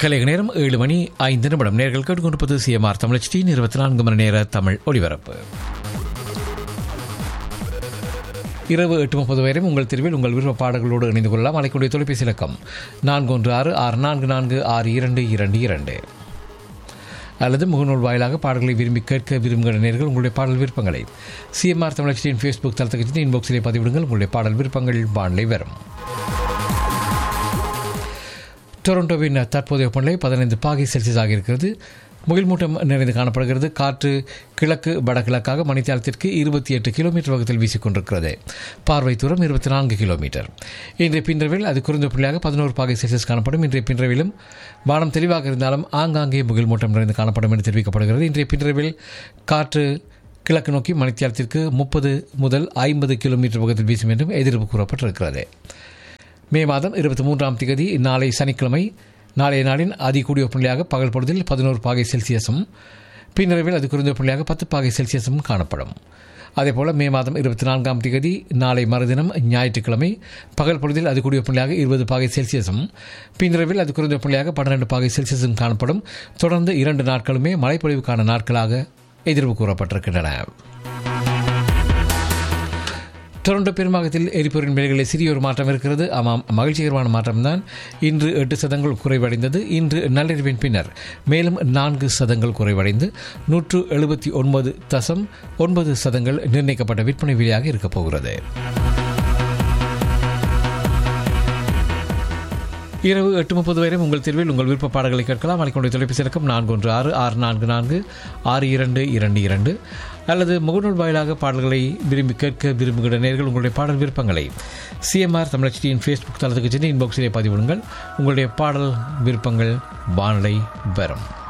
கலைக நேரம் ஏழு மணி ஐந்து நிமிடம் நேர்கள் கேட்டுக்கொண்டிருப்பது சிஎம்ஆர் தமிழ் டி இருபத்தி நான்கு மணி நேர தமிழ் ஒளிபரப்பு இரவு எட்டு முப்பது வரையும் உங்கள் தெருவில் உங்கள் விருப்ப பாடல்களோடு இணைந்து கொள்ளலாம் அழைக்கூடிய தொலைபேசி இலக்கம் நான்கு ஒன்று ஆறு ஆறு நான்கு நான்கு ஆறு இரண்டு இரண்டு இரண்டு அல்லது முகநூல் வாயிலாக பாடல்களை விரும்பி கேட்க விரும்புகிற நேர்கள் உங்களுடைய பாடல் விருப்பங்களை சிஎம்ஆர் தமிழச்சியின் ஃபேஸ்புக் தளத்துக்கு இன்பாக்ஸிலே பதிவிடுங்கள் உங்களுடைய பாடல் விருப்பங்கள் வானிலை வரும் டொரண்டோவின் தற்போதைய வெப்பநிலை பதினைந்து பாகை செல்சியஸ் ஆகியிருக்கிறது முகில்மூட்டம் நிறைந்து காணப்படுகிறது காற்று கிழக்கு வடகிழக்காக மணித்தாளத்திற்கு இருபத்தி எட்டு கிலோமீட்டர் வேகத்தில் வீசிக்கொண்டிருக்கிறது பார்வை தூரம் இருபத்தி நான்கு கிலோமீட்டர் இன்றைய பின்றவில் அது குறைந்த புள்ளியாக பதினோரு பாகை செல்சியஸ் காணப்படும் இன்றைய பின்றவிலும் வானம் தெளிவாக இருந்தாலும் ஆங்காங்கே முகில்மூட்டம் நிறைந்து காணப்படும் என்று தெரிவிக்கப்படுகிறது இன்றைய பின்றவில் காற்று கிழக்கு நோக்கி மணித்தியாலத்திற்கு முப்பது முதல் ஐம்பது கிலோமீட்டர் வேகத்தில் வீசும் என்றும் எதிர்ப்பு கூறப்பட்டிருக்கிறது மே மாதம் இருபத்தி மூன்றாம் தேதி நாளை சனிக்கிழமை நாளைய நாளின் அதிகூடிய வெப்பநிலையாக பகல் பொழுதில் பதினோரு பாகை செல்சியஸும் பின்னரவில் அது குறைந்த வெப்பநிலையாக பத்து பாகை செல்சியஸும் காணப்படும் அதேபோல் மே மாதம் இருபத்தி நான்காம் தேதி நாளை மறுதினம் ஞாயிற்றுக்கிழமை பகல் பொழுதில் அது கூடிய வெப்பநிலையாக இருபது பாகை செல்சியஸும் பின்னரவில் அது குறைந்த வெப்பநிலையாக பன்னிரண்டு பாகை செல்சியஸும் காணப்படும் தொடர்ந்து இரண்டு நாட்களுமே மழைப்பொழிவுக்கான நாட்களாக எதிர்வு கூறப்பட்டிருக்கின்றன டொரண்டோ பெரும்பாகத்தில் எரிபொருளின் விலைகளில் சிறிய ஒரு மாற்றம் இருக்கிறது ஆமாம் மகிழ்ச்சிகரமான மாற்றம்தான் இன்று எட்டு சதங்கள் குறைவடைந்தது இன்று நள்ளிரவின் பின்னர் மேலும் நான்கு சதங்கள் குறைவடைந்து நூற்று எழுபத்தி ஒன்பது தசம் ஒன்பது சதங்கள் நிர்ணயிக்கப்பட்ட விற்பனை விலையாக இருக்கப் போகிறது இரவு எட்டு முப்பது வரை உங்கள் தேர்வில் உங்கள் விருப்ப பாடல்களை கேட்கலாம் அழைக்கொண்ட தொலைபேசி இலக்கம் நான்கு ஒன்று ஆறு ஆறு நான்கு நான்கு ஆறு இரண்டு இரண்டு இரண்டு அல்லது முகநூல் வாயிலாக பாடல்களை விரும்பி கேட்க விரும்புகிற நேர்கள் உங்களுடைய பாடல் விருப்பங்களை சிஎம்ஆர் தமிழச்சியின் ஃபேஸ்புக் தளத்துக்கு சென்று இன்பாக்ஸிலே பதிவிடுங்கள் உங்களுடைய பாடல் விருப்பங்கள் வானிலை வரும்